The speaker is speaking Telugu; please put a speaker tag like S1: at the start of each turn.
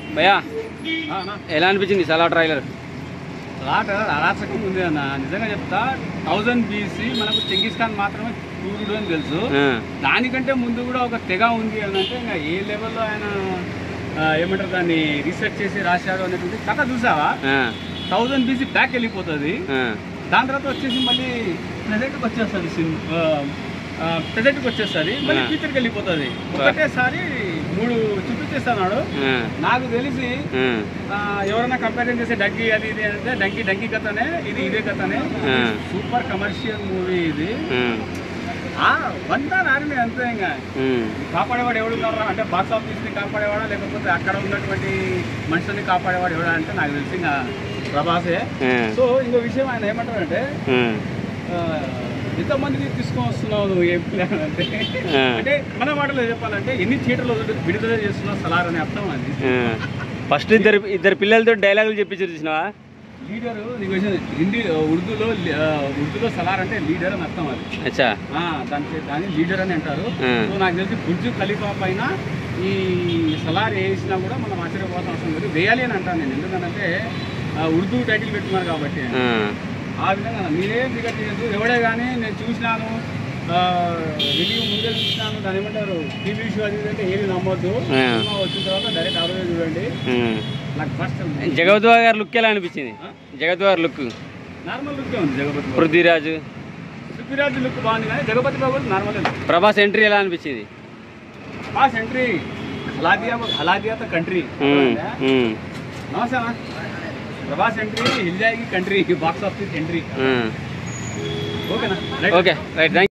S1: భయ్యా
S2: ఆ, అన్న.
S1: ఎలా అనిపించింది సలా ట్రైలర్
S2: లాట అరాచకం ఉంది అన్న నిజంగా చెప్తా థౌజండ్ బీసీ మనకు చెంగిస్ ఖాన్ మాత్రమే సూర్యుడు అని తెలుసు దానికంటే ముందు కూడా ఒక తెగ ఉంది అని అంటే ఇంకా ఏ లెవెల్లో ఆయన ఆ, ఏమంటారు దాన్ని రీసెర్చ్ చేసి రాశాడు అనేటువంటి కథ చూసావా థౌజండ్ బీసీ బ్యాక్ వెళ్ళిపోతుంది దాని తర్వాత వచ్చేసి మళ్ళీ ప్రెజెంట్కి వచ్చేస్తుంది సినిమా ప్రెజెంట్కి వచ్చేస్తుంది మళ్ళీ
S1: ఆ.
S2: ఫ్యూచర్కి వెళ్ళిపోతుంది ఒకటేసారి మూడు చూపించేస్తున్నాడు నాకు తెలిసి ఆ, ఎవరైనా కంపారిజన్ చేసే డంకీ అది ఇది అంటే డంకీ డంకీ కథనే ఇది ఇదే కథనే సూపర్ కమర్షియల్ మూవీ ఇది ఆ వంద నారిని అంతే ఇంకా కాపాడేవాడు ఎవడు ఉన్నారా అంటే బాక్స్ ఆఫీస్ ని కాపాడేవాడా లేకపోతే అక్కడ ఉన్నటువంటి మనుషుల్ని కాపాడేవాడు ఎవడా అంటే నాకు తెలిసి ఇంకా ప్రభాసే సో ఇంకో విషయం ఆయన ఏమంటారంటే ఆ, ఎంతమందికి తీసుకొని వస్తున్నావు నువ్వు ఏం ప్లాన్ అంటే అంటే మన మాటలో చెప్పాలంటే ఎన్ని థియేటర్లు విడుదల చేస్తున్నావు సలార్ అనే అర్థం అది
S1: ఫస్ట్ ఇద్దరు ఇద్దరు పిల్లలతో డైలాగులు చెప్పించారు చూసినావా
S2: లీడరు నీకు వచ్చింది హిందీ ఉర్దూలో ఆ, ఉర్దూలో సలార్ అంటే లీడర్ అని అర్థం అది
S1: అచ్చా
S2: ఆ, దానికి దాన్ని లీడర్ అని అంటారు
S1: ఆ.
S2: సో నాకు తెలిసి బుర్జు ఖలీఫా పైన ఈ సలార్ వేసినా కూడా మనం ఆశ్చర్యపోవాల్సిన అవసరం లేదు వేయాలి అని అంటాను నేను ఎందుకంటే ఆ, ఉర్దూ టైటిల్ పెట్టుకున్నారు కాబట్టి ఆ విధంగా మీరేం దిగట్ చేయదు ఎవడే కానీ నేను చూసినాను రివ్యూ ముందే చూసినాను దాని ఏమంటారు టీవీ షో అది ఇది అంటే ఏది నమ్మొద్దు
S1: ఆ.
S2: సినిమా వచ్చిన తర్వాత డైరెక్ట్ ఆ రోజే చూడండి నాకు ఫస్ట్
S1: జగవద్వా గారి లుక్ ఎలా అనిపించింది జగద్వా గారి లుక్
S2: నార్మల్ లుక్ ఉంది జగపతి బాబు
S1: పృథ్వీరాజు
S2: పృథ్వీరాజ్ లుక్ బాగుంది కానీ జగపతి బాబు నార్మల్
S1: ప్రభాస్ ఎంట్రీ ఎలా అనిపించింది
S2: పాస్ ఎంట్రీ హలాదియా హలాదియా తో కంట్రీ నమస్తే అన్న ప్రభాస్ ఎంట్రీ హిల్ జాయికి కంట్రీ బాక్స్ ఆఫీస్ ఎంట్రీ ఓకేనా రైట్
S1: ఓకే రైట్ థ్యాంక్